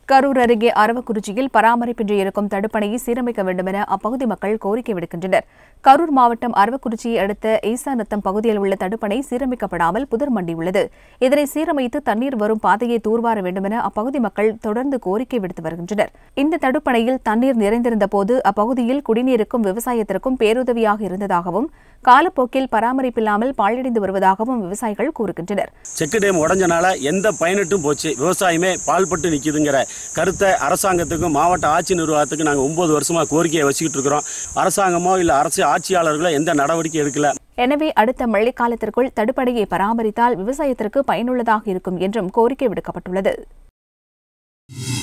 கரூர் அருகே அரவக்குறிச்சியில் பராமரிப்பின்றி இருக்கும் தடுப்பணையை சீரமைக்க வேண்டுமென அப்பகுதி மக்கள் கோரிக்கை விடுக்கின்றனர் கரூர் மாவட்டம் அரவக்குறிச்சியை அடுத்த ஈசாநத்தம் பகுதியில் உள்ள தடுப்பணை சீரமைக்கப்படாமல் புதர் மண்டியுள்ளது இதனை சீரமைத்து தண்ணீர் வரும் பாதையை தூர்வார வேண்டுமென அப்பகுதி மக்கள் தொடர்ந்து கோரிக்கை விடுத்து வருகின்றனர் இந்த தடுப்பணையில் தண்ணீர் நிறைந்திருந்த போது அப்பகுதியில் குடிநீருக்கும் விவசாயத்திற்கும் பேருதவியாக இருந்ததாகவும் காலப்போக்கில் பராமரிப்பில்லாமல் பாழடைந்து வருவதாகவும் விவசாயிகள் கூறுகின்றனர் செக்கு டேம் உடஞ்சனால எந்த பயனட்டும் போச்சு விவசாயமே பால்பட்டு நிற்கிதுங்கிற கருத்தை அரசாங்கத்துக்கும் மாவட்ட ஆட்சி நிர்வாகத்துக்கும் நாங்கள் ஒன்பது வருஷமாக கோரிக்கையை வச்சுக்கிட்டு இருக்கிறோம் அரசாங்கமோ இல்லை அரசு ஆட்சியாளர்களோ எந்த நடவடிக்கை எடுக்கல எனவே அடுத்த மழைக்காலத்திற்குள் தடுப்பணையை பராமரித்தால் விவசாயத்திற்கு பயனுள்ளதாக இருக்கும் என்றும் கோரிக்கை விடுக்கப்பட்டுள்ளது